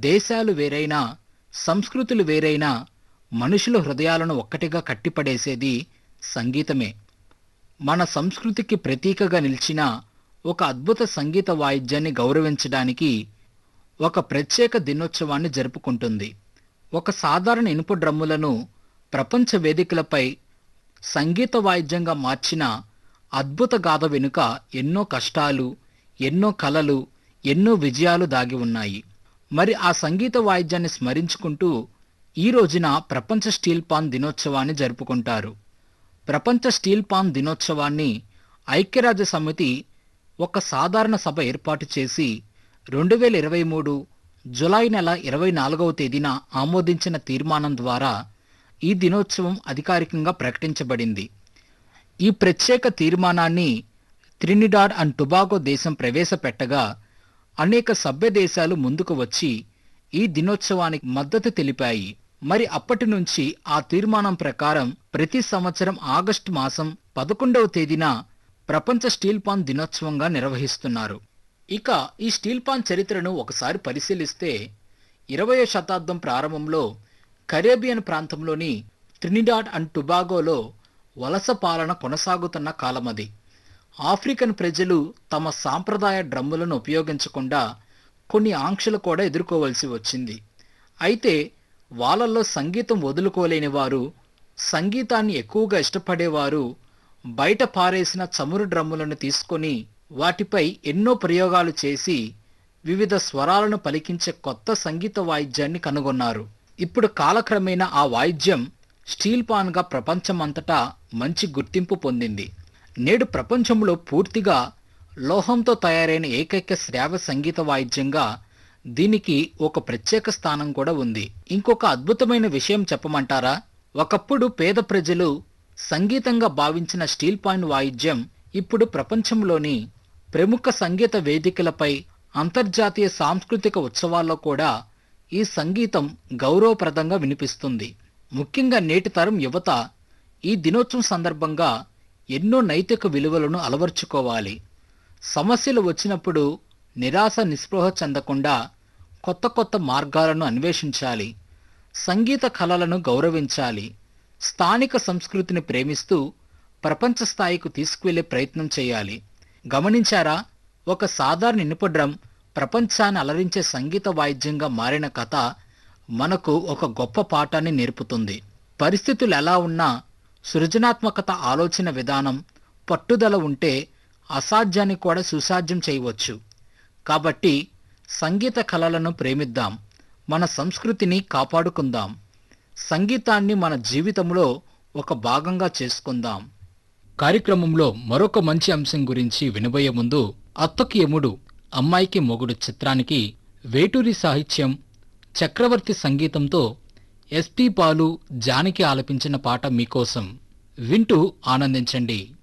దేశాలు వేరైనా సంస్కృతులు వేరైనా మనుషుల హృదయాలను ఒక్కటిగా కట్టిపడేసేది సంగీతమే మన సంస్కృతికి ప్రతీకగా నిలిచిన ఒక అద్భుత సంగీత వాయిద్యాన్ని గౌరవించడానికి ఒక ప్రత్యేక దినోత్సవాన్ని జరుపుకుంటుంది ఒక సాధారణ ఇనుప డ్రమ్ములను ప్రపంచ వేదికలపై సంగీత వాయిద్యంగా మార్చిన అద్భుత గాథ వెనుక ఎన్నో కష్టాలు ఎన్నో కలలు ఎన్నో విజయాలు దాగి ఉన్నాయి మరి ఆ సంగీత వాయిద్యాన్ని స్మరించుకుంటూ ఈ రోజున ప్రపంచ స్టీల్ పాన్ దినోత్సవాన్ని జరుపుకుంటారు ప్రపంచ స్టీల్ పాన్ దినోత్సవాన్ని ఐక్యరాజ్య సమితి ఒక సాధారణ సభ ఏర్పాటు చేసి రెండు వేల ఇరవై మూడు జులై నెల ఇరవై నాలుగవ తేదీన ఆమోదించిన తీర్మానం ద్వారా ఈ దినోత్సవం అధికారికంగా ప్రకటించబడింది ఈ ప్రత్యేక తీర్మానాన్ని త్రినిడాడ్ అండ్ టొబాగో దేశం ప్రవేశపెట్టగా అనేక సభ్య దేశాలు ముందుకు వచ్చి ఈ దినోత్సవానికి మద్దతు తెలిపాయి మరి అప్పటి నుంచి ఆ తీర్మానం ప్రకారం ప్రతి సంవత్సరం ఆగస్టు మాసం పదకొండవ తేదీన ప్రపంచ స్టీల్ పాన్ దినోత్సవంగా నిర్వహిస్తున్నారు ఇక ఈ స్టీల్ పాన్ చరిత్రను ఒకసారి పరిశీలిస్తే ఇరవయో శతాబ్దం ప్రారంభంలో కరేబియన్ ప్రాంతంలోని ట్రినిడాడ్ అండ్ టుబాగోలో వలస పాలన కొనసాగుతున్న కాలమది ఆఫ్రికన్ ప్రజలు తమ సాంప్రదాయ డ్రమ్ములను ఉపయోగించకుండా కొన్ని ఆంక్షలు కూడా ఎదుర్కోవలసి వచ్చింది అయితే వాళ్ళల్లో సంగీతం వదులుకోలేని వారు సంగీతాన్ని ఎక్కువగా ఇష్టపడేవారు బయట పారేసిన చమురు డ్రమ్ములను తీసుకొని వాటిపై ఎన్నో ప్రయోగాలు చేసి వివిధ స్వరాలను పలికించే కొత్త సంగీత వాయిద్యాన్ని కనుగొన్నారు ఇప్పుడు కాలక్రమేణా ఆ వాయిద్యం స్టీల్ పాన్గా ప్రపంచమంతటా మంచి గుర్తింపు పొందింది నేడు ప్రపంచంలో పూర్తిగా లోహంతో తయారైన ఏకైక శ్రావ్య సంగీత వాయిద్యంగా దీనికి ఒక ప్రత్యేక స్థానం కూడా ఉంది ఇంకొక అద్భుతమైన విషయం చెప్పమంటారా ఒకప్పుడు పేద ప్రజలు సంగీతంగా భావించిన స్టీల్ పాయిన్ వాయిద్యం ఇప్పుడు ప్రపంచంలోని ప్రముఖ సంగీత వేదికలపై అంతర్జాతీయ సాంస్కృతిక ఉత్సవాల్లో కూడా ఈ సంగీతం గౌరవప్రదంగా వినిపిస్తుంది ముఖ్యంగా నేటి తరం యువత ఈ దినోత్సవం సందర్భంగా ఎన్నో నైతిక విలువలను అలవర్చుకోవాలి సమస్యలు వచ్చినప్పుడు నిరాశ నిస్పృహ చెందకుండా కొత్త కొత్త మార్గాలను అన్వేషించాలి సంగీత కళలను గౌరవించాలి స్థానిక సంస్కృతిని ప్రేమిస్తూ ప్రపంచ స్థాయికి తీసుకువెళ్లే ప్రయత్నం చేయాలి గమనించారా ఒక సాధారణ ఇనుప డ్రమ్ ప్రపంచాన్ని అలరించే సంగీత వాయిద్యంగా మారిన కథ మనకు ఒక గొప్ప పాఠాన్ని నేర్పుతుంది పరిస్థితులు ఎలా ఉన్నా సృజనాత్మకత ఆలోచన విధానం పట్టుదల ఉంటే అసాధ్యాన్ని కూడా సుసాధ్యం చేయవచ్చు కాబట్టి సంగీత కళలను ప్రేమిద్దాం మన సంస్కృతిని కాపాడుకుందాం సంగీతాన్ని మన జీవితంలో ఒక భాగంగా చేసుకుందాం కార్యక్రమంలో మరొక మంచి అంశం గురించి వినబోయే ముందు అత్తకి యముడు అమ్మాయికి మొగుడు చిత్రానికి వేటూరి సాహిత్యం చక్రవర్తి సంగీతంతో ఎస్పి పాలు జానకి ఆలపించిన పాట మీకోసం వింటూ ఆనందించండి